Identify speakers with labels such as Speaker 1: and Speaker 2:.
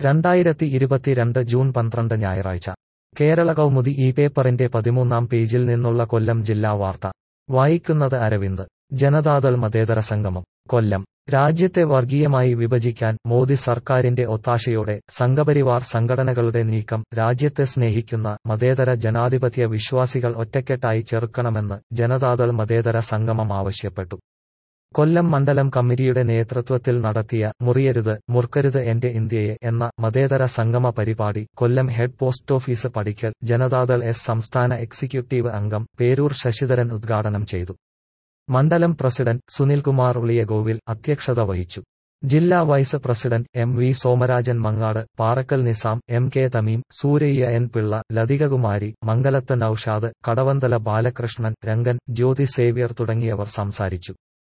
Speaker 1: രണ്ടായിരത്തി ഇരുപത്തിരണ്ട് ജൂൺ പന്ത്രണ്ട് ഞായറാഴ്ച കേരള കൗമുദി ഈ പേപ്പറിന്റെ പതിമൂന്നാം പേജിൽ നിന്നുള്ള കൊല്ലം ജില്ലാ വാർത്ത വായിക്കുന്നത് അരവിന്ദ് ജനതാദൾ മതേതര സംഗമം കൊല്ലം രാജ്യത്തെ വർഗീയമായി വിഭജിക്കാൻ മോദി സർക്കാരിന്റെ ഒത്താശയോടെ സംഘപരിവാർ സംഘടനകളുടെ നീക്കം രാജ്യത്തെ സ്നേഹിക്കുന്ന മതേതര ജനാധിപത്യ വിശ്വാസികൾ ഒറ്റക്കെട്ടായി ചെറുക്കണമെന്ന് ജനതാദൾ മതേതര സംഗമം ആവശ്യപ്പെട്ടു കൊല്ലം മണ്ഡലം കമ്മിറ്റിയുടെ നേതൃത്വത്തിൽ നടത്തിയ മുറിയരുത് മുർക്കരുത് എന്റെ ഇന്ത്യയെ എന്ന മതേതര സംഗമ പരിപാടി കൊല്ലം ഹെഡ് പോസ്റ്റ് ഓഫീസ് പടിക്കൽ ജനതാദൾ എസ് സംസ്ഥാന എക്സിക്യൂട്ടീവ് അംഗം പേരൂർ ശശിധരൻ ഉദ്ഘാടനം ചെയ്തു മണ്ഡലം പ്രസിഡന്റ് സുനിൽകുമാർ ഉളിയഗോവിൽ അധ്യക്ഷത വഹിച്ചു ജില്ലാ vice president M V Somarajan Mangad Parakkal Nizam M K Thameem Suraiya N Pillai Lathikakumari Mangalath Naushad Kadavanthala Balakrishnan Rangan Jyothi Xavier തുടങ്ങിയവർ സംസാരിച്ചു